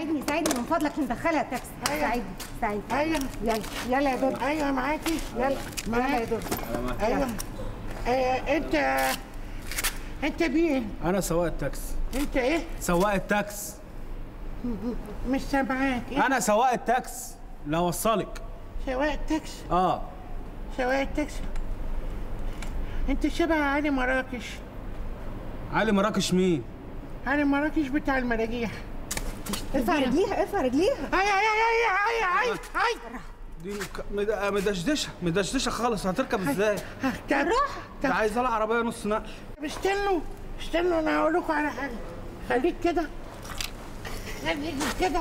ساعدني ساعدني من فضلك ندخلها تاكسي أيوة. ساعدني ساعدني ايوه يلا يلا يا دود ايوه معاكي يلا يلا يا معاك دود ايوه آه انت انت مين؟ انا سواق التاكسي انت ايه؟ سواق التاكس مش سامعاك إيه؟ انا سواق التاكس اللي هوصلك سواق تاكسي اه سواق التاكسي انت شبه علي مراكش علي مراكش مين علي مراكش بتاع المراجيح ارفع رجليها ارفع رجليها اي اي اي اي اي اي اي دي مك- مد- مدشدشه مدشدشه خالص هتركب ازاي بالراحه ده عايزه لها عربيه نص نقل استنوا استنوا انا هقول لكم على حاجه خليك كده خليك كده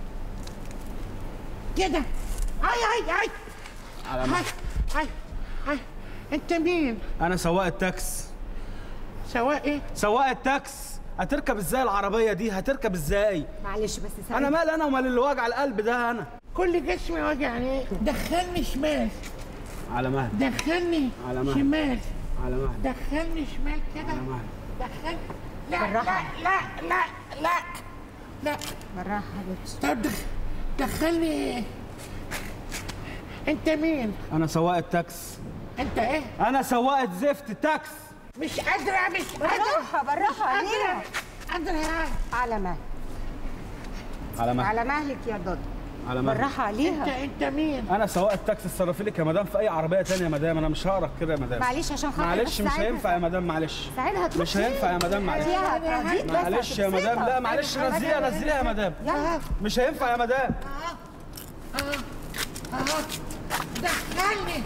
كده اي اي اي على هاي ما. هاي هاي انت مين؟ انا سواق التاكس سواق ايه؟ سواق التاكس هتركب ازاي العربيه دي هتركب ازاي معلش بس انا ساعدني مال انا ومال اللي وجع القلب ده انا كل جسمي وجعني دخلني شمال على مهل دخلني على مهل. شمال على مهل دخلني شمال كده على مهل دخلني لا لا بالراحة. لا لا لا لا بالراحه حبيبتي طب دخ- دخلني انت مين؟ انا سواق التاكس انت ايه؟ انا سواق زفت تاكس مش قادرة مش قادرة بالراحه بالراحه عليها قادرة قادرة على مهلك على مهل على مهلك يا دود على مهل بالراحه انت عليها انت مين؟ انا سواق التاكسي اتصرفي لك يا مدام في اي عربيه تانية يا مدام انا مش هقرا كده يا مدام معلش عشان خاطر معلش بس مش ساعدها. هينفع يا مدام معلش ساعدها تروح مش هينفع يا مدام معلش فيها تراضيك بس معلش يا مدام لا معلش نزليها نزليها يا مدام يلا مش هينفع يا مدام اهو دخلني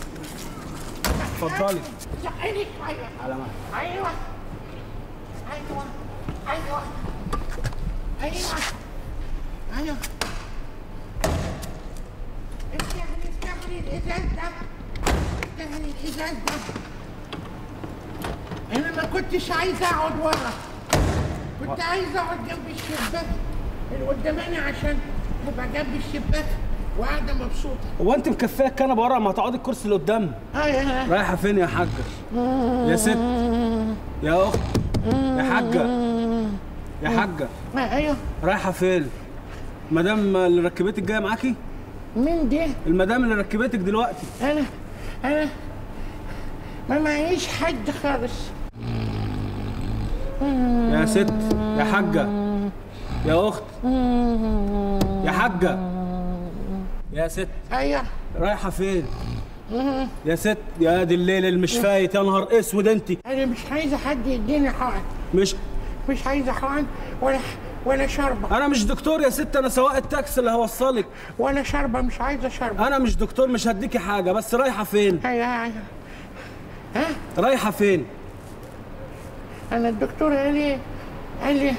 اتفضلي دخلني ايوه على مهل ايوه ايوه ايوه ايوه ايوه افتحي افتحي الازاز ده افتحي الازاز ده انا ما كنتش عايزه اقعد ورا كنت عايزه اقعد جنب الشباك اللي قداماني عشان ابقى جنب الشباك وقاعده مبسوطه هو انت مكفيه الكنبه ورا ما تقعدي الكرسي اللي قدام ايوه رايحه فين يا حاجه يا ست يا اخت يا حاجه يا حاجه ايوه رايحه فين مدام اللي ركبتك جايه معاكي مين دي؟ المدام اللي ركبتك دلوقتي انا انا ما معيش حد خالص يا ست يا حاجه يا اخت يا حاجه يا ست ايوه رايحه فين يا ست يا دي الليل اللي مش فايت يا نهار اسود انت انا مش عايزه حد يديني حقن مش مش عايزه حقن ولا ولا شربه انا مش دكتور يا ست انا سواق التاكسي اللي هوصلك ولا شربه مش عايزه شربه انا مش دكتور مش هديكي حاجه بس رايحه فين ايوه ايوه ها رايحه فين انا الدكتور قال لي قال لي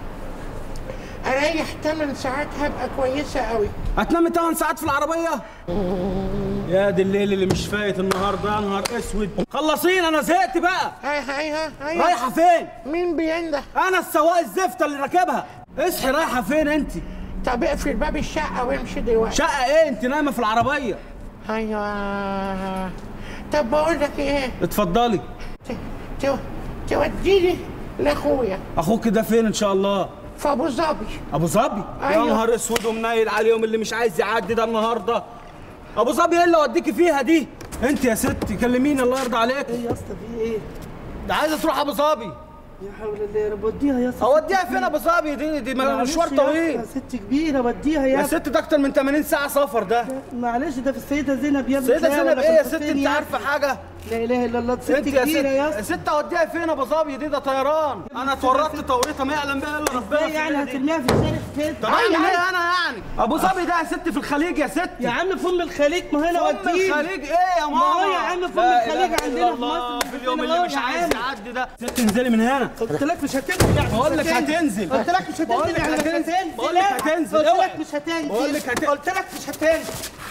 اريح 8 ساعات هبقى كويسه قوي هتنامي 8 ساعات في العربيه يا دي الليل اللي مش فايت النهارده يا نهار اسود خلصين انا زهقت بقى ايوه ايوه ايوه رايحه فين مين بينده انا السواق الزفته اللي راكبها اصحي رايحه فين انت طب اقفل باب الشقه وامشي دلوقتي شقه ايه انت نايمه في العربيه ايوه طب بقول لك ايه اتفضلي ت- ت- توديني لاخويا اخوك ده فين ان شاء الله في ابو ظبي ابو ظبي يا أيوة. نهار اسود ومنيل عليهم اللي مش عايز يعدي ده النهارده ابو ظبي ايه اللي اوديكي فيها دي انت يا ست كلميني الله يرضى عليك ايه يا اسطى في ايه؟ ده عايزه تروح ابو ظبي يا حول الله يا رب وديها يا اسطى اوديها فين ابو ظبي دي دي معلش مشوار يا طويل اسطى، ست كبيره وديها يا يا ست ده اكتر من 80 ساعه سفر ده معلش ده في السيده زينب يا ابني سيدة تلاقي زينب ولا ايه يا في ست الحسين انت يا عارفه حاجه لا اله الا الله دي ست انت يا ست كبيره يا يا اسطى ست اوديها فين ابو ظبي دي ده طيران انا اتورطت توريطه ما يعلم بها الا ربنا ازاي في يعني الليلة دي. هترميها في الشارع فين؟ طب اعمل ايه انا يعني ابو ظبي ده يا ست في الخليج يا ست يا عم فم الخليج ما هنا فم وديه الخليج ايه يا ماما ما هو يا عم فم لا الخليج إله عندنا إلا في الله، مصر في اليوم عندنا اللي أهو مش يا عايز عم. يعدي ده ست انزلي من هنا قلت لك مش هتنزل يعني بقول مش لك هتنزل. قلت لك مش بقول هتنزل لك يعني مش هتنزل. هتنزل بقول لك هتنزل. قلت اوعي. لك مش هتنزل بقول لك هت- قلت لك مش هتنزل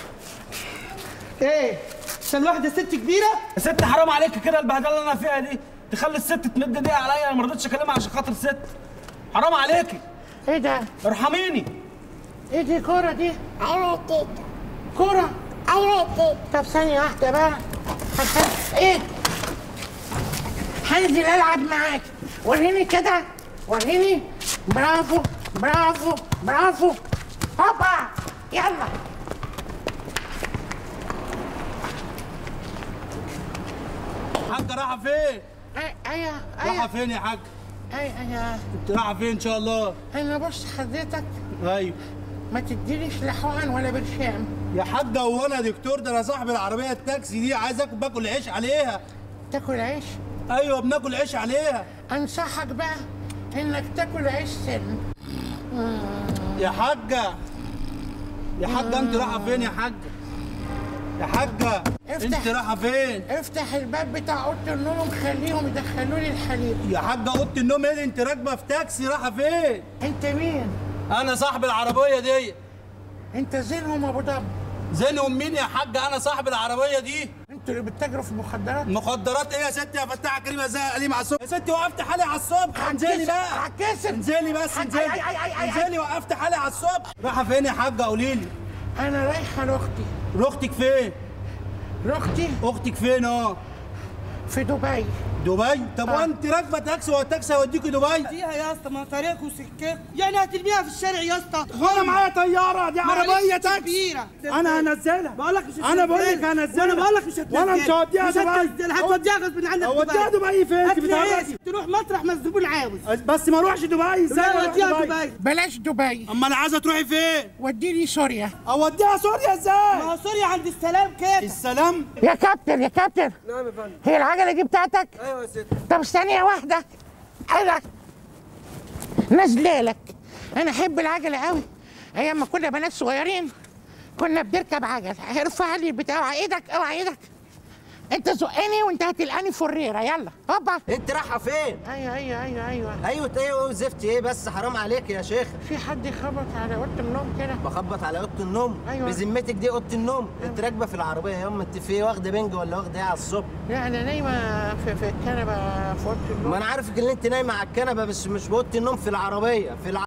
ايه عشان واحده ست كبيره يا ست حرام عليك كده البهدله اللي انا فيها دي تخلي الست تمد ايديها عليا انا ما رضيتش اكلمها عشان خاطر ست حرام عليكي ايه ده؟ ارحميني ايه دي كوره دي؟ ايوه يا تيتا كوره ايوه يا تيتا طب ثانيه واحده بقى هت- ايه؟ هنزل العب معاك وريني كده وريني برافو برافو برافو هوبا يلا حاجة رايحة فين؟ اي ايوه رايحة ايوه فين يا حاج؟ اي ايوه انت رايحة فين ان شاء الله؟ انا بص حضرتك ايوه ما تدينيش لا حقن ولا برشام يا حاجة هو انا دكتور ده انا صاحب العربية التاكسي دي عايز اكل باكل عيش عليها تاكل عيش ايوه بناكل عيش عليها انصحك بقى انك تاكل عيش سن يا حاجة يا حاجة انت رايحة فين يا حاجة؟ يا حاجة افتح. انت رايحة فين؟ افتح الباب بتاع اوضه النوم وخليهم يدخلوا لي الحليب يا حاجة اوضة النوم ايه دي؟ انت راكبة في تاكسي رايحة فين؟ انت مين انا صاحب العربية دي انت زينهم ابو ظبي زينهم مين يا حاجة انا صاحب العربية دي؟ انتوا اللي بتتاجروا في المخدرات مخدرات ايه يا ستي يا فتاحة كريمة زي قليم على الصبح يا ستي وقفت حالي على الصبح انزلي بقى هتكسر انزلي بس أي- انزلي أي- أي- أي- أي- انزلي وقفت حالي على الصبح رايحة فين يا حاجة قولي لي انا رايحه لاختي اختك فين؟ لاختي اختك فين اه؟ في دبي دبي طب آه. وانت راكبة تاكسي والتاكسي هيوديكي دبي فيها يا اسطى ما طريقك وسكتك يعني هترميها في الشارع يا اسطى وانا معايا طيارة دي عربية معلش تاكسي كبيرة انا هنزلها بقول لك مش انا بقول لك هتنزلها. هنزلها وانا بقول لك مش هتنزلها وانا مش هوديها مش دبي هتنزلها هتوديها غصب عنك هوديها دبي فين؟ انت هات لي بتهرجي. إيه؟ تروح مطرح ما الزبون عاوز بس ما اروحش دبي ازاي لا اروح وديها دبي؟ دبي بلاش دبي اما انا عايزة تروحي فين؟ وديني سوريا اوديها سوريا ما ازاي؟ هو سوريا عند السلام كده السلام يا كابتن يا كابتن نعم يا فندم هي العجله دي بتاعتك ايوه يا ست طب ثانيه واحده انا نازله لك انا احب العجله قوي ايام ما كنا بنات صغيرين كنا بنركب عجل ارفع لي البتاع اوعى ايدك اوعى ايدك انت زقني وانت هتلقاني فريره يلا هوبا انت رايحه فين؟ ايوه ايوه ايوه ايوه ايوه ايوه زفت ايه بس حرام عليك يا شيخ في حد خبط على اوضه النوم كده بخبط على اوضه النوم أيوة. بذمتك دي اوضه النوم انت راكبه في العربيه يا انت في ايه واخده بنج ولا واخده ايه على الصبح لا انا نايمه في, في الكنبه في اوضه ما النوم انا عارفك ان انت نايمه على الكنبه بس مش في اوضه النوم في العربيه في الع...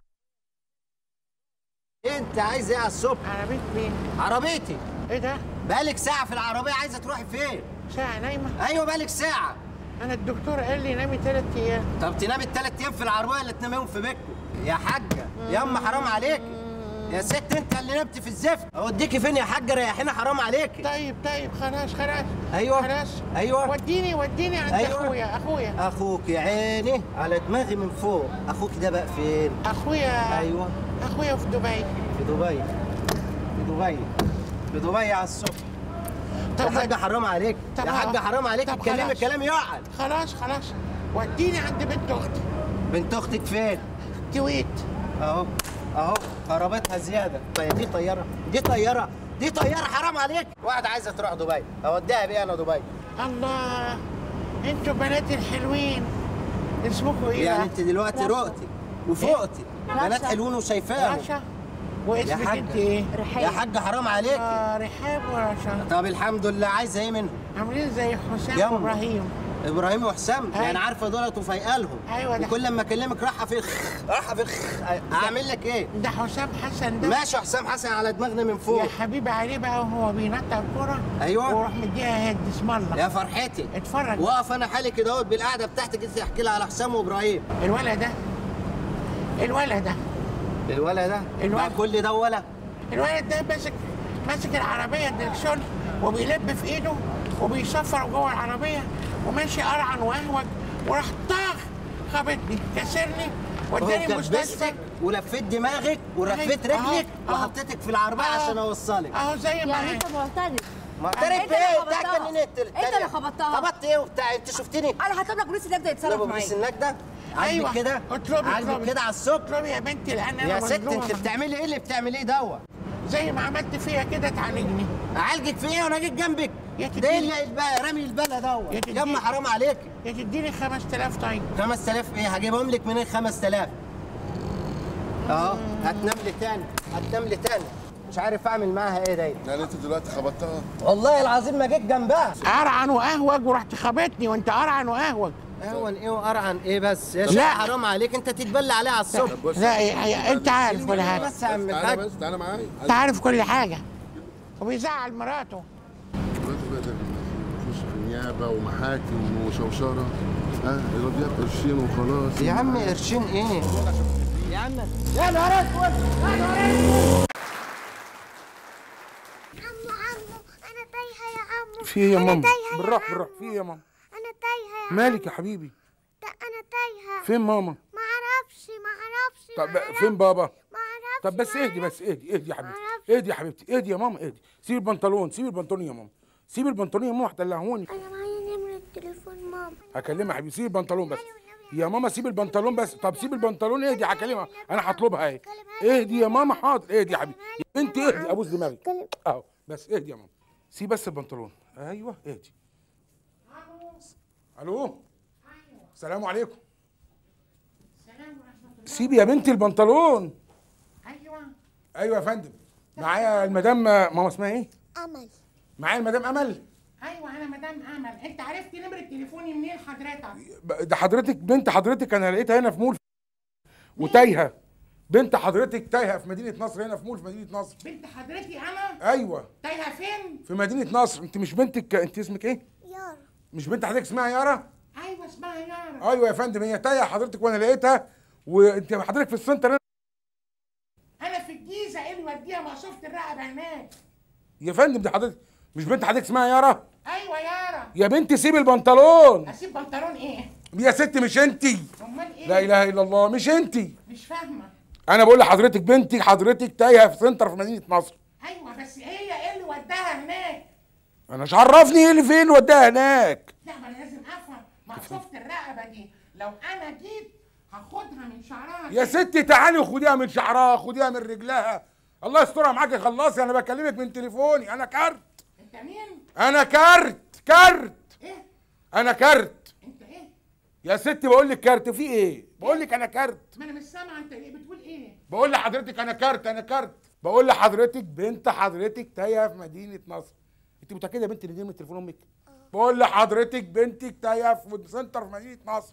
إيه انت عايز ايه على الصبح عربيه مين عربيتي ايه ده بقالك ساعه في العربيه عايزه تروحي فين ساعه نايمه ايوه بقالك ساعه انا الدكتور قال لي نامي ثلاث ايام طب تنامي الثلاث ايام في العربيه اللي تناميهم في بيتكم يا حاجه يا اما حرام عليك يا ست انت اللي نمت في الزفت اوديكي فين يا حاجه ريحينا حرام عليكي طيب طيب خلاص خلاص أيوة. خلاص أيوة. وديني وديني عند أيوة. اخويا اخويا اخوك يا عيني على دماغي من فوق اخوك ده بقى فين اخويا ايوه اخويا في دبي في دبي في دبي في دبي على الصبح يا طب حاجه حرام عليك طب يا حاجه حرام عليك طب تتكلمي خلاص. كلام يعقل خلاص خلاص وديني عند بنت اختي بنت اختك فين كويت اهو اهو خربتها زياده طيب دي طياره دي طياره دي طياره حرام عليك واحده عايزه تروح دبي اوديها بيه انا دبي الله انتوا بنات الحلوين اسمكوا ايه يعني بقى؟ انت دلوقتي رقتي وفوقتي بنات حلوين وشايفاهم رشا يا واسمك حاجة. انت ايه؟ يا حاجه حرام عليك آه رحاب ورشا طب الحمد لله عايزه ايه منهم عاملين زي حسام يلا. وابراهيم ابراهيم وحسام أيوة. يعني عارفه دولت وفيقالهم أيوة ده. وكل لما اكلمك راحه في راحه في اعمل لك ايه ده حسام حسن ده ماشي حسام حسن على دماغنا من فوق يا حبيبي عليه بقى وهو بينطق الكرة أيوة. ويروح مديها هيد اسم الله يا فرحتي اتفرج واقف انا حالي كده اهوت بالقعده بتاعتك انت تحكي لها على حسام وابراهيم الولد ده الولد ده الولا ده الولد. بقى كل ده ولا الولد ده ماسك ماسك العربية الدركسيون وبيلب في ايده وبيصفر جوه العربية وماشي قرعن واهوج وراح طاخ خبطني كسرني هو وداني المستشفى كبستك ولفيت دماغك ولفيت أهو. رجلك أهو. وحطيتك في العربيه أهو. عشان اوصلك اهو زي ما يعني هي. انت معترف معترف أنت اللي ايه خبطتها. بتاع كان أنت اللي خبطتها. خبطت ايه وبتاع انت شفتني انا هطلب لك بوليس النجدة يتصرف اطلبوا معايا بوليس النجدة أيوة. عاجبك كده اطلبي عاجبك اطلبي. كده على الصبح اطلبي يا بنتي لان انا يا ست مظلومة. انت بتعملي ايه اللي بتعمليه دوا زي ما عملت فيها كده تعالجني اعالجك في ايه وانا جيت جنبك يا ده تديني- ايه اللي الب- رامي البلا دوا يا تديني- يما حرام عليك يا تديني 5000 طيب 5000 ايه هجيبهم لك منين 5000 اهو هتنام لي تاني هتنام لي تاني مش عارف اعمل معاها ايه دايما يعني انت دلوقتي خبطتها والله العظيم ما جيت جنبها قرعن واهوج ورحت خبطني وانت قرعن واهوج اهون ايه وقرعن ايه بس يا لا. شيخ حرام عليك انت تتبلى عليها على الصبح بص لا إيه- إيه، انت عارف كل حاجه بس يا عم تعالى الحاج بس تعالى معايا انت عارف كل حاجه وبيزعل مراته دلوقتي بقى ده نخش في نيابه ومحاكم وشوشره ها الواد قرشين وخلاص يا عم قرشين ايه يا عم يا نهار اسود يا نهار اسود عمو عمو انا تايهه يا عمو في ايه يا أنا ماما تايهة يا بالراحه عمو. بالراحه في ايه يا ماما انا تايهه يا مالك يا عمو. حبيبي ده انا تايهه فين ماما ما اعرفش ما اعرفش طب ما أعرفش. فين بابا ما اعرفش طب بس ما اهدي أعرفش. بس اهدي اهدي يا حبيبتي معرفش. اهدي يا حبيبتي اهدي يا ماما اهدي سيبي البنطلون سيبي البنطلون يا ماما سيبي البنطلون يا ماما هتدلعوني انا معايا نمره تليفون ماما هكلمها يا حبيبي سيبي البنطلون بس يا ماما سيبي البنطلون بس طب سيبي البنطلون اهدي هكلمها انا هطلبها اهي اهدي يا ماما حاضر اهدي يا حبيبي يا بنتي اهدي ابوس دماغي اهو بس اهدي يا ماما سيبي بس البنطلون ايوه اهدي الو السلام عليكم سيبي يا بنتي البنطلون ايوه ايوه يا فندم معايا المدام ماما اسمها ايه امل معايا المدام امل ايوه انا مدام امل انت عرفت نمره تليفوني منين حضرتك ب- ده حضرتك بنت حضرتك انا لقيتها هنا في مول وتايهه بنت حضرتك تايهه في مدينه نصر هنا في مول في مدينه نصر بنت حضرتي انا ايوه تايهه فين في مدينه نصر انت مش بنتك انت اسمك ايه يارا مش بنت حضرتك اسمها يارا ايوه اسمها يارا ايوه يا فندم هي تايهه حضرتك وانا لقيتها وانت حضرتك في السنتر هنا. انا في الجيزه ايه اللي وديها مقصوفه الرقبه هناك يا فندم دي حضرتك مش بنت حضرتك اسمها يارا ايوه يارا يا بنتي سيبي البنطلون اسيب بنطلون ايه يا ست مش انتي امال ايه لا اله الا الله مش انتي مش فاهمه انا بقول لحضرتك بنتي حضرتك تايهه في سنتر في مدينه نصر ايوه بس هي ايه اللي وداها هناك انا مش عرفني ايه اللي فين اللي وداها هناك لا ما انا لازم افهم مقصوفه الرقبه دي لو انا جيت هاخدها من شعرها يا ستي تعالي خديها من شعرها خديها من رجلها الله يسترها معاكي خلصي انا بكلمك من تليفوني انا كارت انت مين انا كارت كارت ايه انا كارت انت ايه يا ستي بقول لك كارت في ايه بقول لك انا كارت ما انا مش سامعه انت ايه بتقول ايه بقول لحضرتك انا كارت انا كارت بقول لحضرتك بنت حضرتك تايهه في مدينه نصر انت متاكده يا بنت ان دي من تليفون امك بقول لحضرتك بنتك تايهه في سنتر في مدينه نصر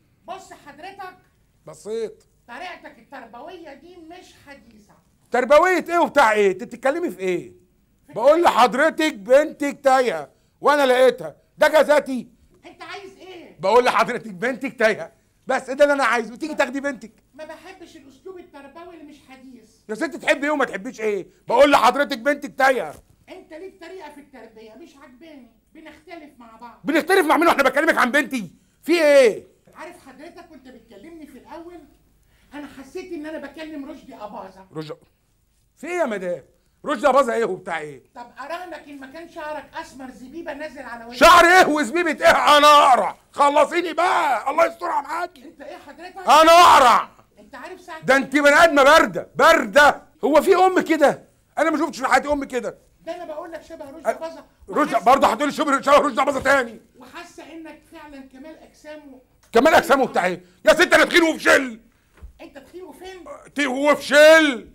بص حضرتك بصيت طريقتك التربويه دي مش حديثه تربويه ايه وبتاع ايه انت بتتكلمي في ايه بقول لحضرتك بنتك تايهه وانا لقيتها ده جزاتي انت عايز ايه بقول لحضرتك بنتك تايهه بس ده اللي انا عايزه تيجي تاخدي بنتك ما بحبش الاسلوب التربوي اللي مش حديث يا ست تحبي ايه وما تحبيش ايه بقول لحضرتك بنتك تايهه انت ليك طريقه في التربيه مش عجباني بنختلف مع بعض بنختلف مع مين واحنا بكلمك عن بنتي في ايه عارف حضرتك وانت بتكلمني في الاول انا حسيت ان انا بكلم رشدي اباظه رجع في ايه يا مدام رشدي باظه ايه وبتاع ايه طب اراهنك ان مكان شعرك اسمر زبيبه نازل على وشك شعر ايه وزبيبه ايه انا اقرع خلصيني بقى الله يسترها معاكي انت ايه حضرتك انا اقرع انت عارف ساعه ده انت بني ادمه بارده بارده هو في ام كده انا ما شفتش في حياتي ام كده ده انا بقول لك شبه رشدي اباظه رشدي وحاسة- برضه هتقولي شبه شبه رشدي باظه تاني وحاسه انك فعلا كمال اجسامه كمان اجسامه بتاع ايه يا ست انا تخين وفشل انت تخين وفين ت- وفشل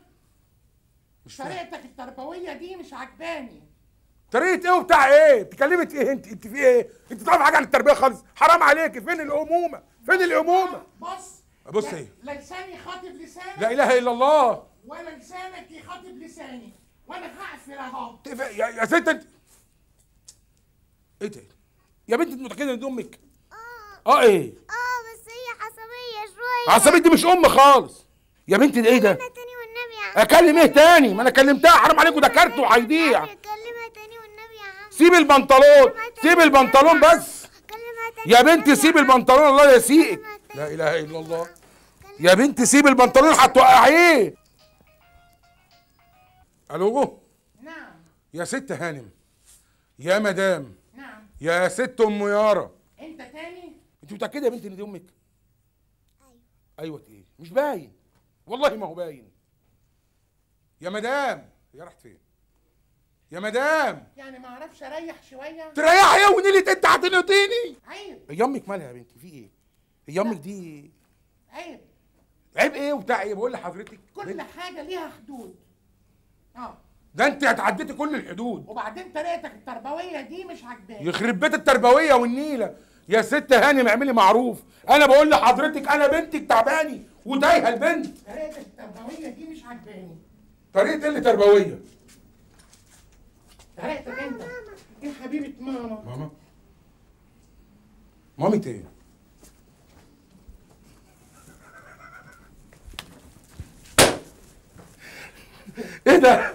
طريقتك التربويه دي مش عجباني طريقه ايه وبتاع ايه بتكلمي ايه انت انت في ايه انت تعرف حاجه عن التربيه خالص حرام عليكي فين الامومه فين الامومه بص بص لا- ايه؟ لا لساني خاطب لسانك لا اله الا الله ولا لسانك يخاطب لساني وانا هقفل اهو تف- يا, يا ست انت ايه ده يا بنت انت متاكده ان دي امك اه ايه اه بس هي عصبيه شويه عصبية دي مش ام خالص يا بنتي ده ايه ده كلمها تاني والنبي يا عم اكلم ايه تاني ما انا كلمتها حرام عليكم ده كارت وهيضيع كلمها تاني والنبي يا عم سيب البنطلون سيب البنطلون بس كلمها تاني يا بنتي سيب البنطلون الله يسيئك لا اله الا الله يا بنتي سيب البنطلون هتوقعيه الو نعم يا ست هانم يا مدام نعم يا ست ام يارا انت تاني انت متاكده يا بنتي ان دي امك ايوه ايه مش باين والله ما هو باين يا مدام يا رحت فين يا مدام يعني ما اعرفش اريح شويه تريحي ايه ونيلة انت هتنقطيني عيب هي امك مالها يا بنتي في ايه هي امك دي عيب عيب ايه وبتاع ايه بقول لحضرتك كل حاجه ليها حدود اه ده انت هتعديتي كل الحدود وبعدين طريقتك التربويه دي مش عجباني يخرب بيت التربويه والنيله يا ست هانم اعملي معروف انا بقول لحضرتك انا بنتك تعباني وتايهه البنت طريقتك التربويه دي مش عجباني طريقه اللي تربويه طريقتك انت ايه حبيبه ماما ماما مامة ايه ايه ده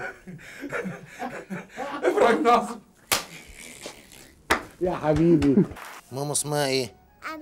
افرج ناصر يا حبيبي ماما اسمها ايه أمل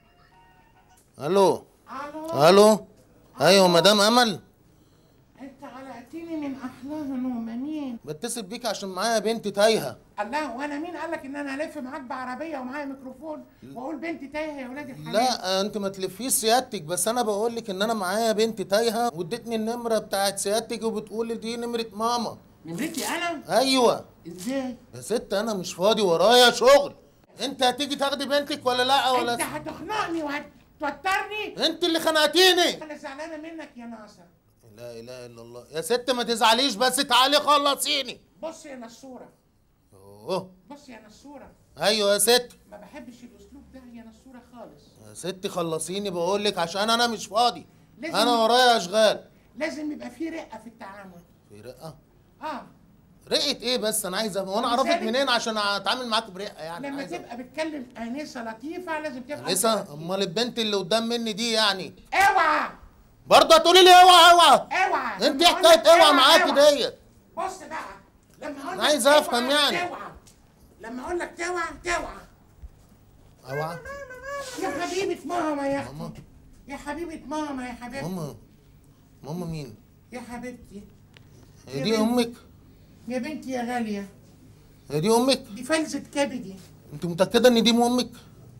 الو الو ايوه مدام امل انت علقتني من احلام نوم مين بتصل بيك عشان معايا بنت تايهه الله وانا مين قال لك ان انا الف معاك بعربيه ومعايا ميكروفون واقول بنتي تايهه يا ولاد الحلال لا انت ما تلفيش سيادتك بس انا بقول لك ان انا معايا بنت تايهه وادتني النمره بتاعت سيادتك وبتقول لي دي نمره ماما نمرتي انا ايوه ازاي يا ست انا مش فاضي ورايا شغل انت هتيجي تاخدي بنتك ولا لا انت ولا هتخنقني وهتوترني انت اللي خنقتيني انا زعلانه منك يا ناصر لا اله الا الله يا ست ما تزعليش بس تعالي خلصيني بص يا نصوره اوه بص يا نصوره ايوه يا ست ما بحبش الاسلوب ده يا نصوره خالص يا ست خلصيني بقول لك عشان انا مش فاضي لازم- انا ورايا اشغال لازم يبقى في رقه في التعامل في رقه اه رقه ايه بس انا عايز أفهم. وانا طب اعرفك ثابت. منين عشان اتعامل معاك برقه يعني لما عايز تبقى بتكلم انسه لطيفه لازم تبقى لسه امال البنت اللي قدام مني دي يعني اوعى برضه هتقولي لي اوعى اوعى اوعى انت لما إيه أقول حكايه لك اوعى معاكي اوعى. ديت بص بقى لما اقول أنا لك عايز اوعى، أفهم يعني. توعى لما اقول لك توعى توعى اوعى يا حبيبه ماما يا ماما اختي يا حبيبه ماما يا حبيبتي ماما ماما مين يا حبيبتي هي دي امك يا بنتي يا غاليه هي دي امك دي فلسة كبدي انت متاكده ان دي مو امك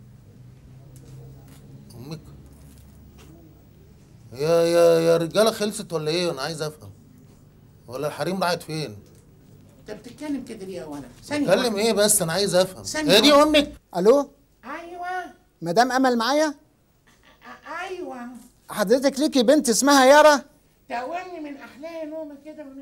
امك يا يا يا رجاله خلصت ولا ايه انا عايز افهم ولا الحريم راحت فين انت بتتكلم كده ليه اولا ثانيه اتكلم واحدة. ايه بس انا عايز افهم ثانية هي دي واحدة. امك الو ايوه مدام امل معايا أ- ايوه حضرتك ليكي بنت اسمها يارا تقومني من احلام نومه كده من...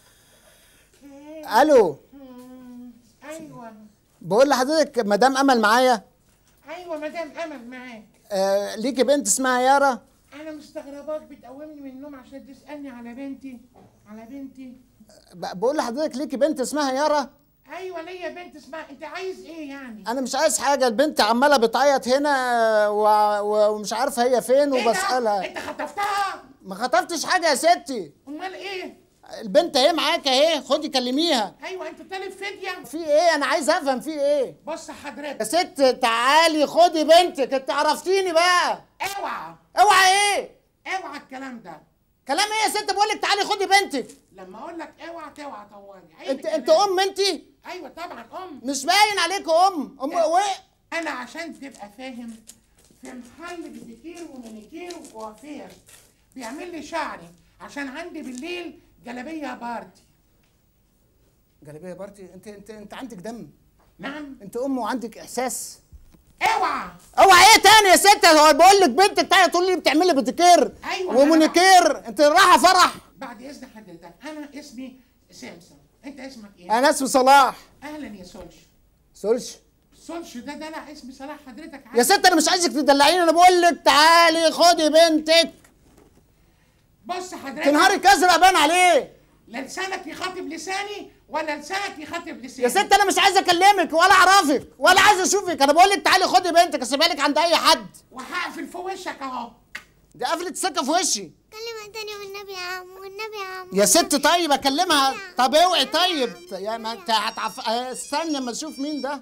الو مم. ايوه بقول لحضرتك مدام امل معايا ايوه مدام امل معاك آه ليكي بنت اسمها يارا انا مستغرباك بتقومني من النوم عشان تسالني على بنتي على بنتي ب- بقول لحضرتك ليكي بنت اسمها يارا ايوه ليا بنت اسمها انت عايز ايه يعني انا مش عايز حاجه البنت عماله بتعيط هنا و... و... ومش عارفه هي فين إيه ده؟ وبسالها انت خطفتها ما خطفتش حاجه يا ستي امال ايه البنت اهي معاك اهي خدي كلميها ايوه انت طالب فديه في ايه انا عايز افهم في ايه بص يا حضرتك ست تعالي خدي بنتك انت عرفتيني بقى اوعى اوعى ايه اوعى الكلام ده كلام ايه يا ست بقول لك تعالي خدي بنتك لما اقول لك اوعى توعى طوالي عيب انت انت الكلام. ام انت ايوه طبعا ام مش باين عليك ام ام وايه انا عشان تبقى فاهم في محل بيديكير ومانيكير وكوافير بيعمل لي شعري عشان عندي بالليل جلابيه بارتي جلابيه بارتي انت انت انت عندك دم نعم انت ام وعندك احساس اوعى اوعى ايه تاني يا ست هو بقول لك بنتك تعالي تقول لي بتعملي بتكير أيوة، ومونيكير انت رايحه فرح بعد اذن حضرتك انا اسمي سامسون انت اسمك ايه انا اسمي صلاح اهلا يا سولش سولش سولش ده ده لا اسمي صلاح حضرتك يا ست انا مش عايزك تدلعيني انا بقول لك تعالي خدي بنتك بص حضرتك تنهارك ازرق بان عليه لا لسانك يخاطب لساني ولا لسانك يخاطب لساني يا ست انا مش عايز اكلمك ولا اعرفك ولا عايز اشوفك انا بقول لك تعالي خدي بنتك اسيبها لك عند اي حد وهقفل في وشك اهو دي قفلت السكه في وشي كلمة تاني والنبي يا عم والنبي يا عم يا ست طيب اكلمها طب اوعي طيب يا ما انت هتعف اه، استنى اما اشوف مين ده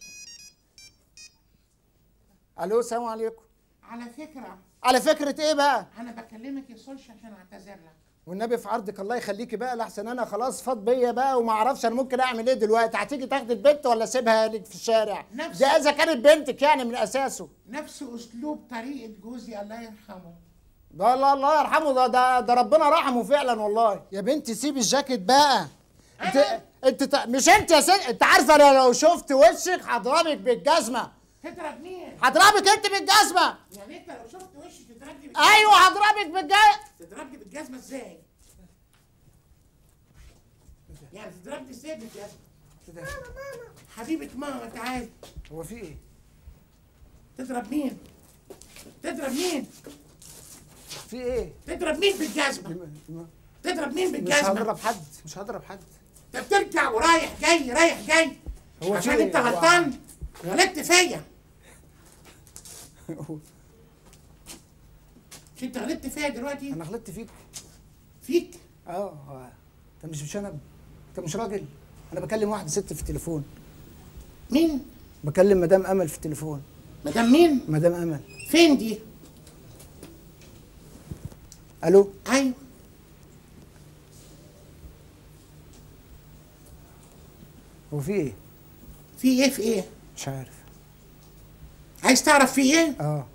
الو السلام عليكم على فكره على فكره ايه بقى انا بكلمك يا سولش عشان اعتذر لك والنبي في عرضك الله يخليكي بقى لحسن انا خلاص فاض بيا بقى وما اعرفش انا ممكن اعمل ايه دلوقتي هتيجي تاخدي البنت ولا اسيبها لك في الشارع نفس- ده اذا كانت بنتك يعني من اساسه نفس اسلوب طريقه جوزي الله يرحمه ده الله الله يرحمه ده ده, ده ربنا رحمه فعلا والله يا بنتي سيبي الجاكيت بقى انت أنا؟ انت ت- مش انت يا ست انت عارفه انا لو شفت وشك هضربك بالجزمه تضرب مين هضربك انت بالجزمه يعني انت لو شفت وشي تضربني بالجزمة؟ ايوه هضربك بالجزمه تضربني بالجزمه ازاي يعني تضربني ازاي بالجزمه حبيبه ماما تعالي هو في ايه تضرب مين تضرب مين في ايه تضرب مين بالجزمه تضرب مين مش بالجزمه هضرب حد مش هضرب حد انت بترجع ورايح جاي رايح جاي هو في عشان إيه؟ انت هو- غلطان غلطت فيا مش انت غلطت فيا دلوقتي انا غلطت فيك فيك اه هو- انت مش مش انا انت مش راجل انا بكلم واحده ست في التليفون مين بكلم مدام امل في التليفون مدام مين مدام امل فين دي الو ايوه هو في ايه في ايه في ايه مش عارف عايز تعرف في ايه اه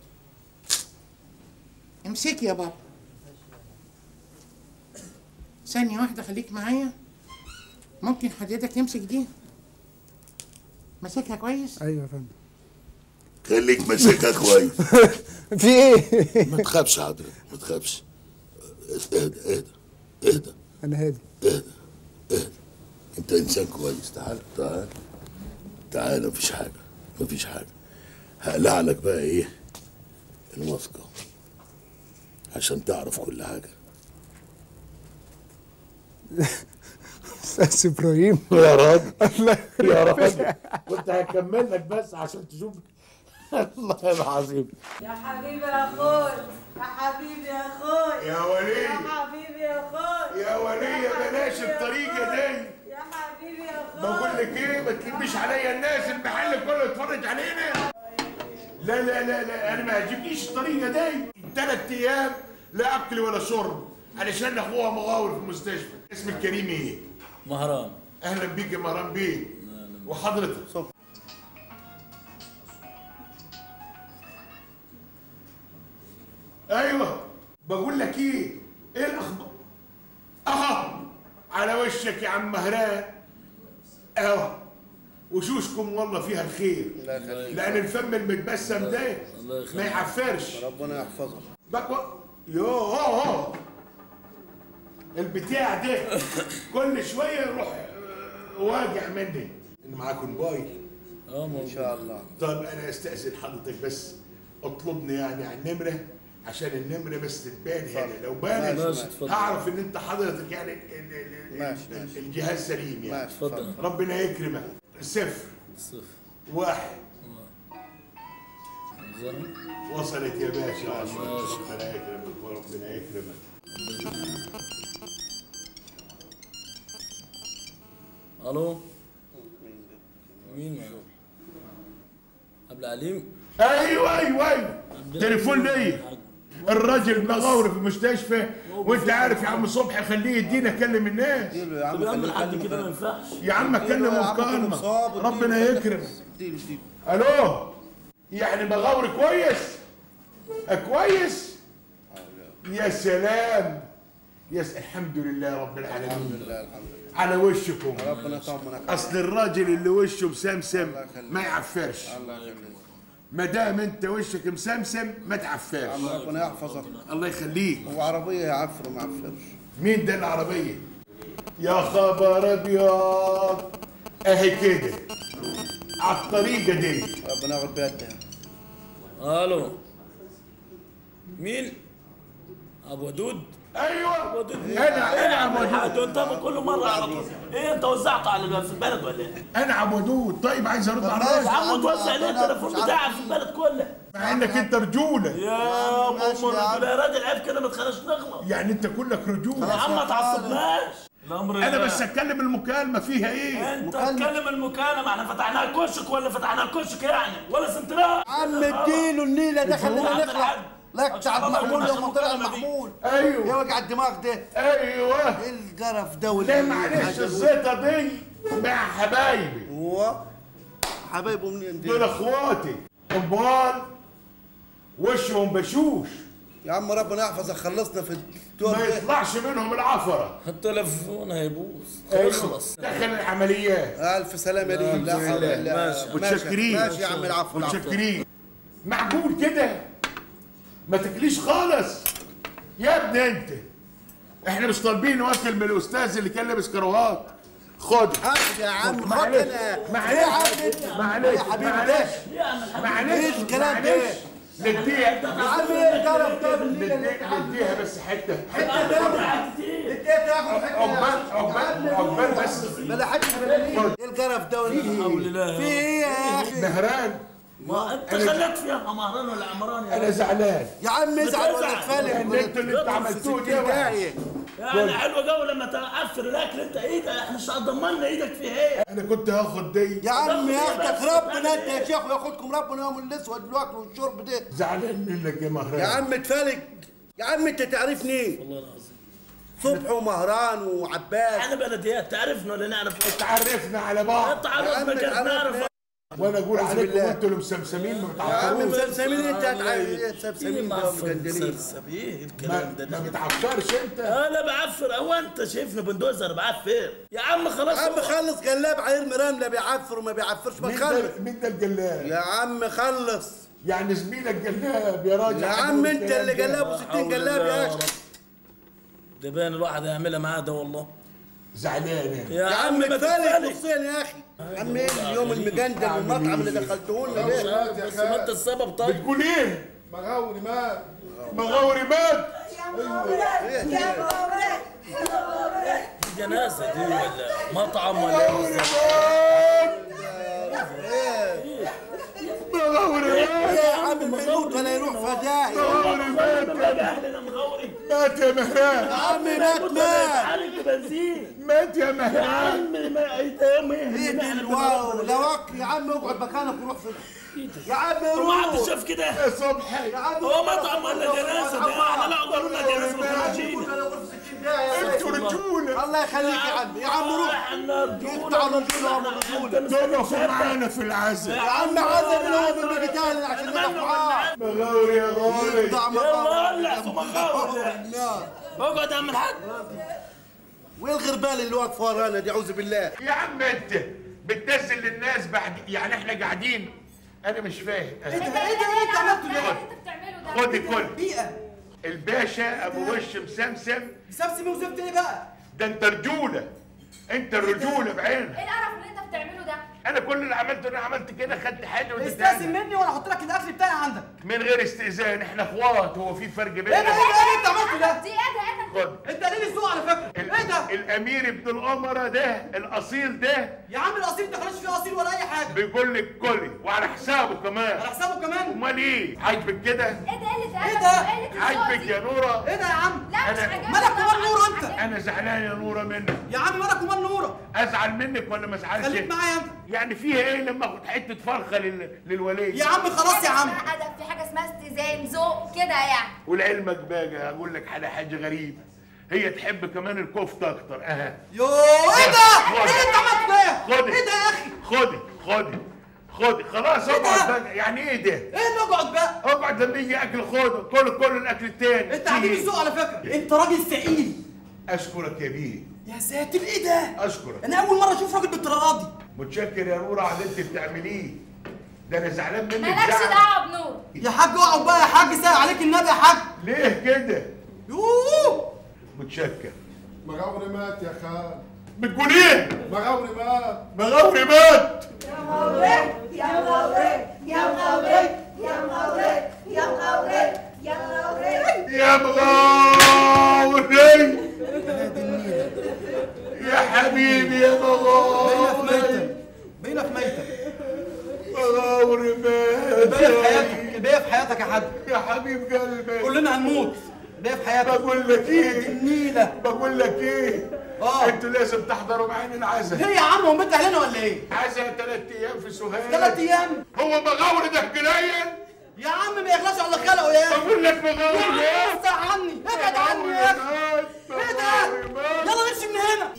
امسكي يا بابا ثانية واحدة خليك معايا ممكن حضرتك تمسك دي ماسكها كويس ايوه يا فندم خليك ماسكها كويس في ايه ما تخافش حضرتك ما تخافش اهدى اهدى اهدى انا هادي اهدى اهدى انت انسان كويس تعال تعال تعال مفيش حاجه مفيش حاجه هقلع لك بقى ايه الماسكه عشان تعرف كل حاجه استاذ ابراهيم يا راجل يا راجل كنت هكمل لك بس عشان تشوف الله العظيم يا حبيبي يا اخوي يا حبيبي يا اخوي يا ولي يا حبيبي يا اخوي يا ولية بلاش الطريقة دي يا حبيبي يا اخوي بقول لك ايه ما تلميش عليا الناس المحل كله يتفرج علينا لا لا لا لا انا ما عجبنيش الطريقة دي ثلاث ايام لا اكل ولا شرب علشان اخوها مغاور في المستشفى اسم الكريم ايه؟ مهران اهلا بيك يا مهران بيه وحضرتك ايوه بقول لك ايه ايه الاخبار اها على وشك يا عم مهران اهو وشوشكم والله فيها الخير لان الفم المتبسم ده ما يعفرش ربنا يحفظك بقى يوه البتاع ده كل شويه يروح آه، واجع مني ان معاكم موبايل اه ان شاء الله طب انا استاذن حضرتك بس اطلبني يعني على النمره عشان النمره بس تبان هنا لو بانت ماشي، اتفضل. هعرف ان انت حضرتك يعني ال- ال- ال- ماشي، ال- ماشي. الجهاز سليم يعني ماشي اتفضل ربنا يكرمك صفر صفر واحد زين وصلت يا باشا ماشي. ربنا يكرمك وربنا يكرمك الو مين معاك؟ عبد العليم ايوه ايوه ايوه تليفون ليا الراجل مغاور في المستشفى وانت عارف يا عم صبحي خليه يدينا كلم الناس اديله يا عم طب يا عم خليه لحد يكلمك. كده ما ينفعش يا عم اتكلم اديله يا عم كله مكالمه مصاب، اديله ربنا يكلمك. يكرم اديله اديله الو يعني مغاور كويس كويس يا سلام يا س... الحمد لله رب الحمد العالمين لله الحمد لله على وشكم ربنا يطمنك اصل الراجل اللي وشه مسمسم الله يخليك. ما يعفرش الله يخليك ما دام انت وشك مسمسم ما تعفرش الله ربنا يحفظك الله يخليك وعربيه يعفر وما يعفرش مين ده العربية؟ يا خبر ابيض اهي كده على الطريقة دي ربنا ياخد بيدها الو مين ابو ودود ايوه ودود انا انا عم حاجه ودود انت كل مره على طول ايه انت وزعته على في البلد ولا ايه؟ انا عم ودود طيب عايز ارد على يا الراجل عم توزع ليه التليفون بتاعك في البلد كله مع انك انت رجولة يا ابو ماشي يا عم. مرجول يا راجل عيب كده ما تخليش نغلط يعني انت كلك يا رجولة عم ما تعصبناش الامر انا لله. بس اتكلم المكالمة فيها ايه؟ انت تكلم المكالمه احنا فتحناها كشك ولا فتحناها كشك يعني ولا سنتراك عم اديله النيله ده خلينا عم نخلع الحاج. لك تعب أصل محمول عشان يوم طلع المكالمة دي. محمول يا ايوه وجع الدماغ ده ايوه ايه القرف ده لا ولا معلش الزيطة دي مع حبايبي هو حبايبه منين دول دي اخواتي امال وشهم بشوش يا عم ربنا يحفظك خلصنا في الدور ما ده يطلعش منهم العفرة التليفون هيبوظ ايوه اخلص دخل العمليات الف سلامه ليه لا حول ولا ماشي. قوه متشكرين ماشي يا عم العفو العفو متشكرين معقول كده ما تاكليش خالص يا ابني انت احنا مش طالبين نوكل من الاستاذ اللي كان لابس كروهات خد هات يا عم خد معلش انا معلش معلش يا حبيبي معلش يا عم الحاج معلش ايه الكلام ده؟ معلش نديها يا عم ايه القرف ده بالليل اللي نديها نديها بس حته انت تاخد حته عقبال عقبال عقبال بس بلا حد ايه القرف ده ولا حول ايه الله. في ايه يا اخي مهران ما انت خليك فيها مهران ولا عمران يا انا زعلان يا عم ازعل ولا بتزعل. اتفلق ان انتوا اللي انتوا عملتوه ده داعي يعني حلوه جو لما تقفل الاكل انت ايه ده احنا مش ضمنا ايدك في ايه انا كنت هاخد دي يا عم بس- ياخدك ربنا انت يا شيخ وياخدكم ربنا يوم الاسود الوكل والشرب ده زعلان منك يا مهران يا عم اتفلق يا عم انت تعرفني والله العظيم صبح ومهران وعباس احنا بلديات تعرفنا ولا نعرف تعرفنا على بعض تعرفنا كده تعرفنا. نعرف وانا اقول أعوذ عليكم بالله. انتوا اللي مسمسمين ما يا عم بتعرفوش مسلسلين انت هتعرف مسلسلين ما ده مجندلين ايه الكلام ده ما ده بتعفرش انت انا بعفر هو انت شايفني بندوزر بعفر يا عم خلاص يا عم خلص قلاب هيرمي رمله بيعفر وما بيعفرش ما مين تخلص ده مين ده الجلاب يا عم خلص يعني زميلك جلاب يا راجل يا عم انت اللي قلاب و60 قلاب يا اخي ده باين الواحد هيعملها معاه ده والله زعلان يا عم ما كفايه تتفلق. نصين يا اخي يا عم ايه اليوم المجندل والمطعم اللي دخلته لنا مش ده عارف بس ما انت السبب طيب بتقول ايه مغاوري مات مغاوري مات دي جنازه دي ولا مطعم ولا ايه بالظبط؟ مغاوري مات يا عم ما يموت ولا يروح فداعي مغاوري مات اهلنا مغوري مات يا مهران يا عم مات مات حرق بنزين مات يا يا مهران عم ما ايه ده يوم ايه ايه دي الواو لواك يا عم اقعد مكانك وروح في يا عم وما حد روح شاف كده يا صبحي يا عم هو مطعم ولا جنازه ده احنا لا قالوا لنا جنازه وخرجينا انتوا رجوله الله يخليك يا عم يا عم روح يقطع رجوله ورجوله تقفوا معانا في العزاء يا عم عزم اليوم بالمقتال عشان نقف معاه مغاوري يا غالي يقطع يلا ولع في مقام مخاور اقعد يا عم الحاج والغربال اللي واقف ورانا دي اعوذ بالله يا عم انت بتنزل للناس بعد يعني احنا قاعدين انا مش فاهم ايه ده ايه ده ايه انت عملته ده؟ خد الكل بيئة الباشا ابو وش مسمسم مسمسم وزفت ايه بقى؟ ده انت رجوله انت الرجوله بعينك ايه القرف اللي انت بتعمله ده؟ انا كل اللي عملته انا عملت كده خدت حاجه استاذن واديتها مني وانا احط لك الاكل بتاعي عندك من غير استئذان احنا اخوات هو في فرق ايه ده بيننا ايه ده ايه اللي انت عملته ده؟ دي ايه ده ايه ده؟ خد انت قليل الذوق على فكره ال- ايه ده؟ الامير ابن الامراء ده الاصيل ده يا عم الاصيل انت خلاص فيه اصيل ولا اي حاجه بيقول لك كلي وعلى حسابه كمان على حسابه كمان امال ايه عاجبك كده ايه ده قلة ايه ادب ده؟ وقلة الذوق عاجبك دي؟ يا نوره ايه ده يا عم؟ لا مش أنا- عاجبني مالك طبعاً، ومال نورة مش أنت؟ عاجبني. انا زعلان يا نوره منك يا عم مالك ومال نوره؟ ازعل منك ولا ما ازعلش خليك معايا انت يعني فيها ايه لما اخد حته فرخه لل... للولي يا عم خلاص يا عم اسمها ادب في حاجه اسمها استئذان ذوق كده يعني ولعلمك بقى اقول لك على حاجه غريبه هي تحب كمان الكفته اكتر اها يو ايه ده؟ خد. ايه اللي انت عملته ده؟ خدي ايه ده يا اخي؟ خدي خدي خدي خلاص إيه ده؟ اقعد بقى يعني ايه ده ايه اللي اقعد بقى؟ اقعد لما يجي اكل خده كل كل الاكل التاني انت عديم الذوق على فكره انت راجل ثقيل اشكرك يا بيه يا ساتر ايه ده؟ اشكرك انا اول مره اشوف راجل بالطريقه دي متشكر يا نوره على اللي انت بتعمليه ده انا زعلان منك مالكش زعل. دعوه بنور يا حاج اقعد بقى يا حاج سايق عليك النبي يا حاج ليه كده يوه متشكر مغاوري مات يا خال بتقول ايه مغاوري مات مغاوري مات يا مغاوري يا مغاوري يا مغاوري يا مغاوري يا مغاوري يا مغاوري يا مغاوري يا حبيبي يا بقينا في مغاوري ميتة بقينا في ميتة مغاوري مات بقينا في حياتك بقينا في حياتك يا حاج يا حبيب قلبي كلنا هنموت بقينا في حياتك بقول لك ايه النيلة بقول لك ايه اه انتوا لازم تحضروا معانا العزاء ليه يا عم هو بنت اهلنا ولا ايه؟ عزاء ثلاث ايام في سوهاج ثلاث ايام هو مغاوري ده قليل يا عم ما يغلاش على خلقه يا اخي بقول لك مغاوري يا عم مات ابعد عني ابعد عني يا اخي ايه ده؟ يلا نمشي من هنا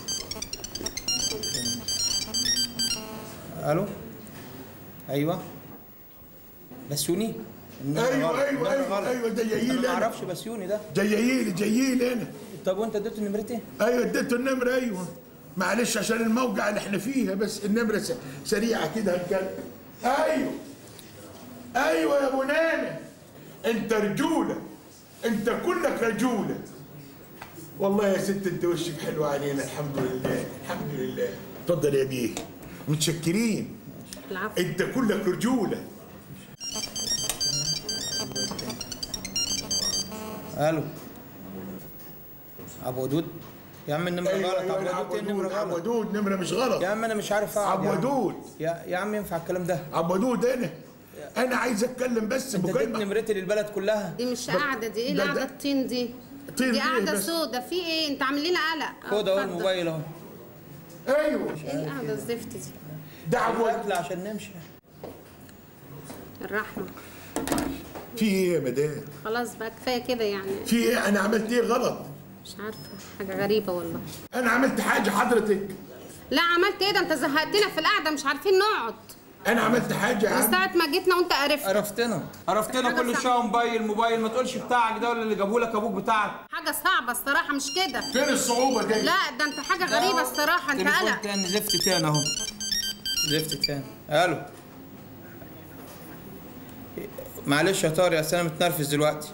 الو ايوه بسيوني النمرة ايوه غلط، ايوه النمرة ايوه غلط. ايوه ده انا جايين ما انا اعرفش بسيوني ده جايين جايين انا طب وانت اديته نمرتي ايوه اديته النمره ايوه معلش عشان الموقع اللي احنا فيها بس النمره س- سريعه كده هنكلم ايوه ايوه يا ابو نانا انت رجوله انت كلك رجوله والله يا ست انت وشك حلو علينا الحمد لله الحمد لله اتفضل يا بيه متشكرين العفو انت كلك رجوله الو ابو ودود يا عم النمرة ايوه غلط ايوه ابو عبد ودود النمرة ودود عبد غلط ودود نمره مش غلط يا عم انا مش عارف اقعد عبد يا عم. ودود يا يا عم ينفع الكلام ده عبد ودود انا انا عايز اتكلم بس انت اديت مكالمه نمرتي للبلد كلها دي مش قاعدة دي ايه ده- القعدة ده- الطين دي طير دي ليه قاعده بس؟ سودا في ايه انت عامل لنا قلق خد اهو اتفضل. الموبايل اهو ايوه ايه القعده الزفت دي دعوه اطلع عشان نمشي الرحمه في ايه يا مدام خلاص بقى كفايه كده يعني في ايه انا عملت ايه غلط مش عارفه حاجه غريبه والله انا عملت حاجه حضرتك لا عملت ايه ده انت زهقتنا في القعده مش عارفين نقعد انا عملت حاجه يا من عم ساعه ما جيتنا وانت قرفت عرفتنا عرفتنا كل شويه موبايل موبايل ما تقولش بتاعك ده ولا اللي جابوا لك ابوك بتاعك حاجه صعبه الصراحه مش كده فين الصعوبه دي لا ده انت حاجه غريبه الصراحه انت تليفون قلق تاني زفت تاني اهو زفت تاني الو معلش يا طارق اصل انا متنرفز دلوقتي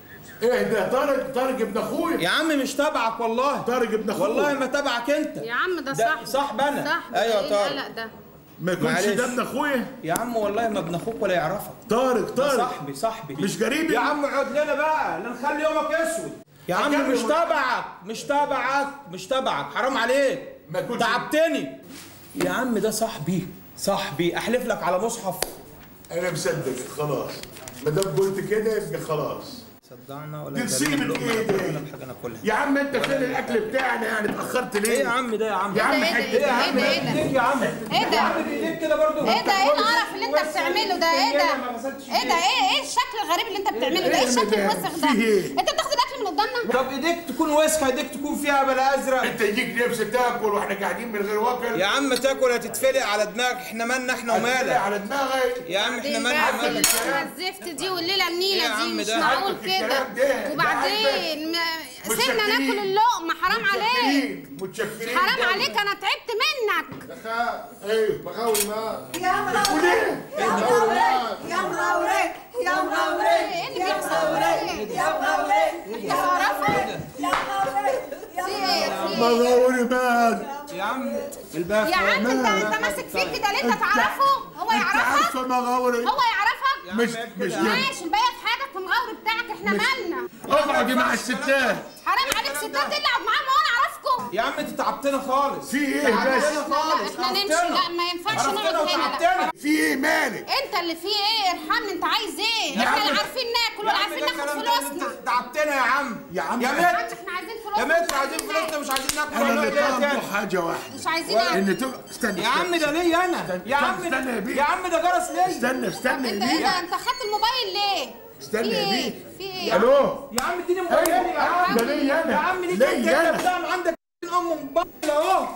ايه ده طارق طارق ابن اخويا يا عم مش تبعك والله طارق ابن اخويا والله ما تبعك انت يا عم ده ده صاحبي صاحب أنا. صاحبي أيوة ايه طارق. القلق ده ما يكونش معلش. ده ابن اخويا يا عم والله ما ابن اخوك ولا يعرفك طارق ده طارق صاحبي صاحبي مش قريب يا عم اقعد لنا بقى لا نخلي يومك اسود يا عم هتكلم مش ولا- تبعك مش تبعك مش تبعك حرام عليك ما يكونش- تعبتني يا عم ده صاحبي صاحبي احلف لك على مصحف انا مصدق خلاص ما دام قلت كده يبقى خلاص صدعنا ولا دي نصيبة ايه دي؟ حاجه ناكلها يا عم انت فين الاكل بتاعنا يعني اتاخرت ليه ايه يا عم ده يا عم يا عم إيه ده؟ حته إيه ده؟ يا عم إيه ده؟ إيه ده؟ بايديك يا عم إيه ده؟ يا عم بايديك كده برضه ايه ده ايه القرف اللي انت بتعمله ده ايه ده ايه ده ايه ايه الشكل الغريب اللي انت بتعمله ده ايه الشكل الوسخ ده في إيه؟ انت بتاخد الاكل من قدامنا طب ايديك تكون وسخه ايديك تكون فيها بلا ازرق انت يجيك نفس تاكل واحنا قاعدين من غير وكل يا عم تاكل هتتفلق على دماغك احنا مالنا احنا ومالك على دماغي يا عم احنا بعدين مالنا بقى في ومالك الزفت دي والليله إيه يا النيله عم دي مش ده؟ معقول عاجبك كده الكلام ده؟ ده وبعدين ما- سيبنا متشكرين. ناكل اللقمه حرام عليك متشكرين متشكرين حرام عليك انا تعبت منك ايوه بغاوي ما يا مغاوري يا مغاوري يا مغاوري يا مغاوري ايه اللي بيحصل مغاوري يا مغاوري انت تعرفه يا مغاوري يا في ايه في ايه بغاوي مال يا عم الباب يا عم انت انت ماسك فيه كده ليه انت تعرفه هو انت يعرفك عارفه مغاوري هو يعرفك مش مش ماشي الباقي في حاجه في المغاور بتاعك احنا مالنا اقعدي مع الستات حرام عليك ستات اللي اقعد معاهم وانا اعرفكم يا عم انت تعبتنا خالص في ايه تعبتنا بس؟ لا خالص احنا نمشي عرفتنا. لا ما ينفعش عرفتنا نقعد هنا لا وتعبتنا في ايه مالك انت اللي فيه ايه ارحمني انت عايز ايه يا احنا عم- لا عارفين ناكل يا ولا عم عارفين ده ناخد الكلام ده فلوسنا انت تعبتنا يا عم يا عم يا يا مت عم احنا عايزين يا فلوسنا مت عايزين فلوسنا مش عايزين ناكل انا ولا اللي ايه تاني طالبه حاجه واحده مش عايزين ناكل ان تبقى استنى يا عم ده ليا انا يا عم استنى يا بيه. يا عم ده جرس ليا استنى استنى انت يا ايه بيه ده انت خدت الموبايل ليه استنى في يا ايه بيه في ايه الو يا عم اديني موبايلي يا عم ده ليا انا يا عم ليك ليا انت انا بتاع عندك ام موبايل اهو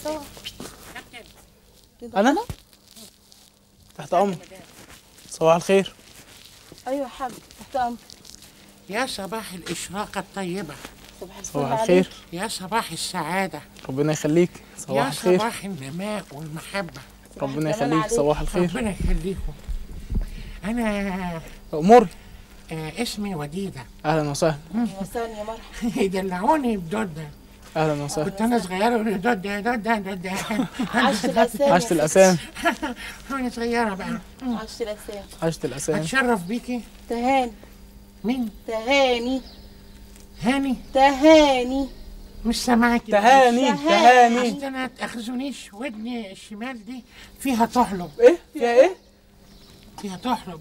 انا تحت امر صباح الخير ايوه يا حاج تحت امر يا صباح الإشراقة الطيبة صباح الفل صباح عليك. الخير يا صباح السعادة ربنا يخليك صباح يا الخير صباح النماء والمحبة ربنا الجمال يخليك عليك. صباح الخير ربنا يخليكم أنا اموري آه اسمي وديدة اهلا وسهلا وسهلا يا مرحبا يدلعوني بدودة اهلا وسهلا كنت أنا صغيرة يقولوا لي دودة دودة دودة عشت الاسامي عشت الاسام وأنا صغيرة بقى عشت الاسامي عشت الاسام أتشرف بيكي تهاني مين؟ تهاني هاني تهاني مش سامعك تهاني تهاني أصل أنا تأخذونيش ودني الشمال دي فيها تحلب ايه فيها ايه فيها تحلب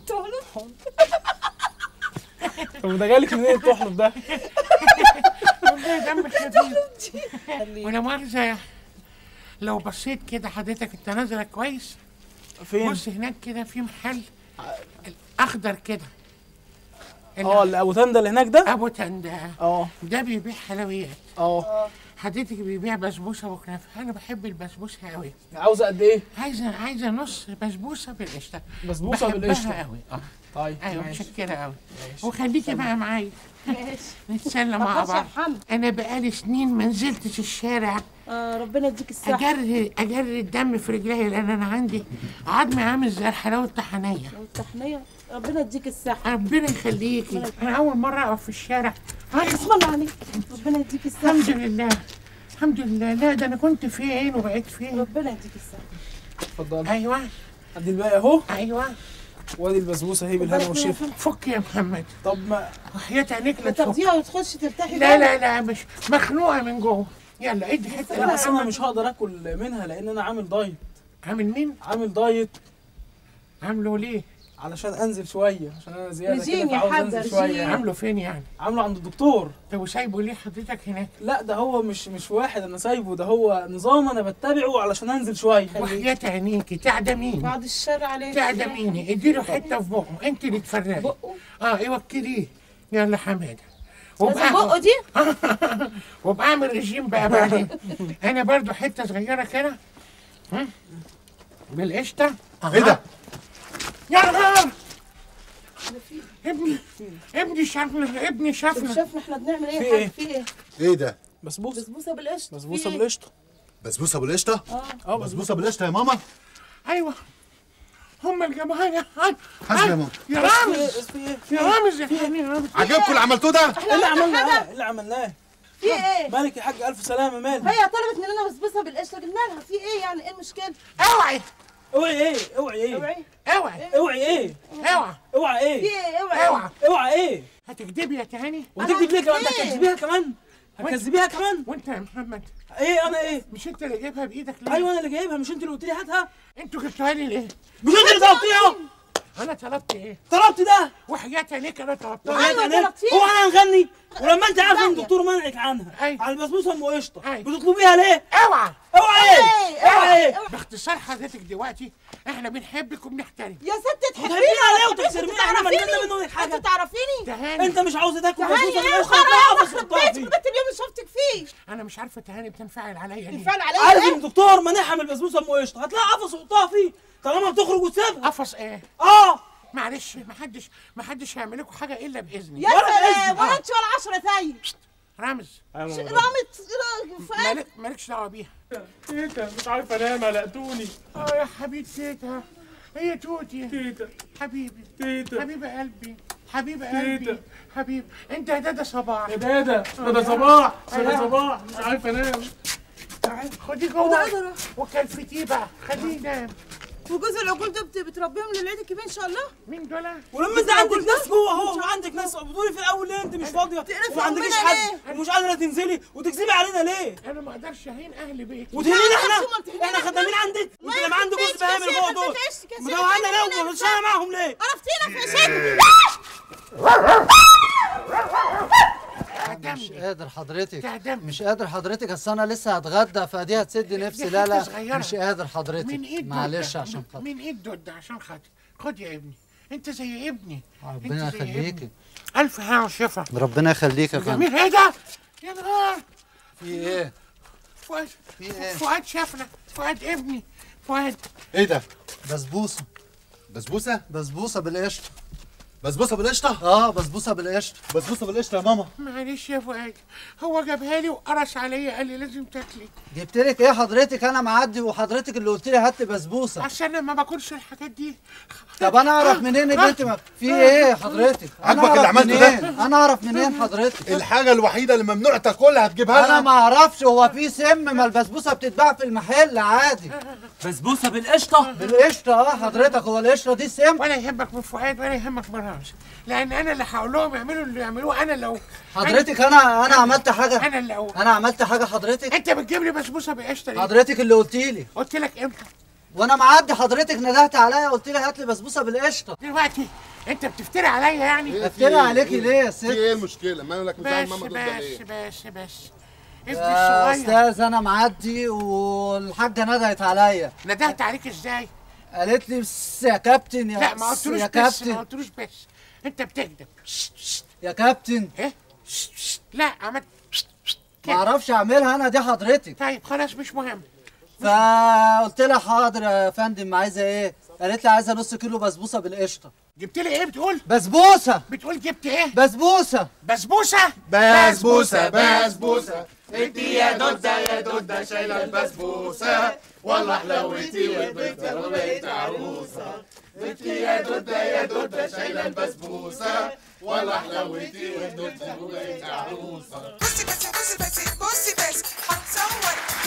طب ده جالك منين التحلب ده والله دم خفيف ولا مؤاخذة لو بصيت كده حضرتك انت نازلة كويس فين بص هناك كده في محل اخضر كده اه اللي ابو تندا اللي هناك ده ابو تندا اه ده بيبيع حلويات اه حضرتك بيبيع بسبوسه وكنافه انا بحب البسبوسه قوي عاوزه قد ايه عايزه عايزه نص بسبوسه بالقشطه بسبوسه بالقشطه بحبها قوي اه طيب ايوه ماشي. متشكره قوي وخليكي بقى معايا ماشي نتسلى مع ما تخافش يا بعض محمد. انا بقالي سنين ما نزلتش الشارع آه ربنا يديك الصحه اجري اجري الدم في رجلي لان انا عندي عظمي عامل زي الحلاوه الطحنيه والتحنيه ربنا يديك الصحه ربنا يخليكي انا اول مره اقف في الشارع بسم الله عليك ربنا يديك الصحه الحمد لله الحمد لله لا ده انا كنت فين وبقيت فين ربنا يديك الصحه اتفضل ايوه ادي الباقي اهو ايوه وادي البسبوسه اهي بالهنا والشفا فك يا محمد طب ما وحياة عينيك لا ما تفك تاخديها وتخش ترتاحي لا بقى. لا لا مش مخنوقه من جوه يلا ادي حته لا بس انا لمحمد. مش هقدر اكل منها لان انا عامل دايت عامل مين؟ عامل دايت عامله ليه؟ علشان انزل شويه عشان انا زياده رجيم كده يا فعاوز حاج، انزل رجيم. شويه يعني. عامله فين يعني عامله عند الدكتور طب وسايبه ليه حضرتك هناك لا ده هو مش مش واحد انا سايبه ده هو نظام انا بتبعه علشان انزل شويه وحياة عينيكي تعدميني بعد الشر عليك تعدميني اديله حته في بقه انت اللي تفرقي بقه؟ اه اوكليه يلا حماده لازم بقه دي وابقى اعمل رجيم بقى بعدين انا برضو حته صغيره كده ها؟ بالقشطه ايه ده؟ يا نهار ابني ابني شافنا ابني طب شافنا شافنا احنا بنعمل ايه في يا إيه؟ حاج في ايه ايه ده؟ بسبوسه بسبوسه بالقشطه بسبوسه في إيه؟ بالقشطه بسبوسه بالقشطه؟ اه بسبوسه بالقشطه يا ماما؟ ايوه هم اللي جابوها لي حسبي يا ماما يا بس في رامز إيه؟ بس في ايه في يا ايه رامز يا حبيبي يا رامز عجبكم اللي عملتوه ده؟ ايه اللي عملناه ايه اللي عملناه في ايه مالك يا حاج الف سلامه مالك هي طلبت مننا بسبوسه بالقشطه قلنا لها في ايه يعني ايه المشكله اوعي اوعي ايه اوعي ايه اوعي اوعي اوعي ايه اوعي اوعي في ايه ايه اوعي اوعي اوعي ايه هتكدبي يا تهاني وتكذب ليه كمان انت إيه؟ هتكذبيها كمان هتكذبيها كمان وانت يا محمد ايه انا ايه مش انت اللي جايبها بايدك ليه؟ ايوه انا اللي جايبها مش انت اللي قلت لي هاتها انتوا جبتوها لي ليه؟ مش انت اللي طلبتيها انا طلبت ايه؟ طلبت ده وحياة عينيك انا طلبتها وحياة أيوة، عينيك. طلبتيها. هو انا هنغني ولما انت عارف ان ثانية. الدكتور منعك عنها أيوة. على البسبوسه ام قشطه أيوة. بتطلبيها ليه؟ اوعى اوعى ايه؟ اوعى ايه؟ باختصار حضرتك دلوقتي احنا بنحبك وبنحترم يا ست تحبيني وتحبيني عليه ولا وتكسرني انت احنا مالنا تعرفيني؟ منك حاجه انت تعرفيني تهاني انت مش عاوزه تاكل تهاني بسبوسه ايه بالقشطه وخرا هتلاقي يخرب قفص بيتك فيه بيت اليوم اللي شفتك فيه انا مش عارفه تهاني بتنفعل عليا ليه تنفعل عليا عارف ان ايه الدكتور منعها من البسبوسه ام قشطه هتلاقي قفص وقطها فيه طالما بتخرج وتسيبها قفص ايه؟ اه معلش محدش محدش هيعمل لكم حاجه الا باذني يا ولا سلام بإذن. ولا انت ولا عشرة زي رامز رامت فؤاد مالك مالكش دعوه بيها تيتا مش عارف انام قلقتوني اه يا حبيب تيتا هي توتي تيتا حبيبي تيتا حبيب قلبي حبيب قلبي حبيب انت يا دادا صباح يا دادا ده صباح ده صباح مش عارف انام خدي جوه وكلفتيه بقى خليه ينام وجوز العقول ده بت- بتربيهم للعيد الكبير ان شاء الله مين دول؟ ولما انت عندك ناس جوه اهو وعندك ناس بتقولي في الاول ليه انت مش فاضيه تقرفي وما عندكيش أمنا حد ومش قادره تنزلي وتكذبي علينا ليه؟ انا ما اقدرش اهين اهل بيتي وتهينينا لا، احنا أنتوا ما تهينينا احنا إحنا. خدامين عندك الله انت لما عندك يخرب جوز بهايم بيتك، جوه يا دول شيخ، يا شيخ، مدوعنا يا ليه شيخ، ومش انا معاهم ليه؟ عرفتينا في شيء مش قادر حضرتك تعدم. مش قادر حضرتك اصل انا لسه هتغدى فدي هتسد نفسي لا حتة لا صغيرة. مش قادر من حضرتك ايد معلش دودة. عشان خاطر من ايد دودة عشان خاطر خد يا ابني انت زي ابني ربنا انت زي يخليكي ابني. الف هنا وشفا ربنا يخليك يا فندم جميل ايه ده يا نهار في ايه فؤاد في ايه فؤاد شافنا فؤاد ابني فؤاد ايه ده؟ بسبوسه بسبوسه؟ بسبوسه بالقشطه بسبوسه بالقشطه؟ اه بسبوسه بالقشطه بسبوسه بالقشطه يا ماما معلش يا فؤاد هو جابها لي وقرص عليا قال لي لازم تاكلي جبت لك ايه حضرتك انا معدي وحضرتك اللي قلت لي هات لي بسبوسه عشان انا ما باكلش الحاجات دي طب انا اعرف منين ان انت ما في ايه حضرتك انا عاجبك اللي أعرف عملته ده؟ منين؟ انا اعرف منين حضرتك الحاجه الوحيده اللي ممنوع تاكلها هتجيبها انا لها ما اعرفش هو في سم ما البسبوسه بتتباع في المحل عادي بسبوسه بالقشطه بالقشطه اه حضرتك هو القشطه دي سم ولا يهمك من فؤاد ولا يهمك من رامز لان انا اللي هقول لهم يعملوا اللي يعملوه انا لو حضرتك انا انا عملت حاجه انا اللي اقول انا عملت حاجه حضرتك انت بتجيب لي بسبوسه بقشطه ليه؟ حضرتك اللي قلت لي قلت لك امتى وانا معدي حضرتك ندهت عليا قلت لي هات لي بسبوسه بالقشطه دلوقتي انت بتفتري عليا يعني افتري عليكي ليه يا ست في ايه المشكله؟ مالك مزعل بس ماما ضد ليه؟ بس بس بس ابني يا الصغير استاذ انا معدي والحاجه ندهت عليا ندهت عليك ازاي؟ قالت لي بس يا كابتن يا لا ما بس قلتلوش يا بس ما كابتن قلتلوش بس انت بتكذب شت، شت. يا كابتن ايه؟ شت، شت. لا عملت شت، شت. ما اعرفش اعملها انا دي حضرتك طيب خلاص مش مهم فقلت لها حاضر يا فندم عايزه ايه قالت لي عايزه نص كيلو بسبوسه بالقشطه جبت لي ايه بتقول؟ بسبوسه بتقول جبت ايه؟ بسبوسه بسبوسه؟ بسبوسه بسبوسه انت يا دودة يا دودة شايلة البسبوسة والله حلوتي وبنت وبقيت عروسة انت يا دودة يا دودة شايلة البسبوسة والله حلوتي وبنت وبقيت عروسة بصي بس بصي بس بصي بس هتصور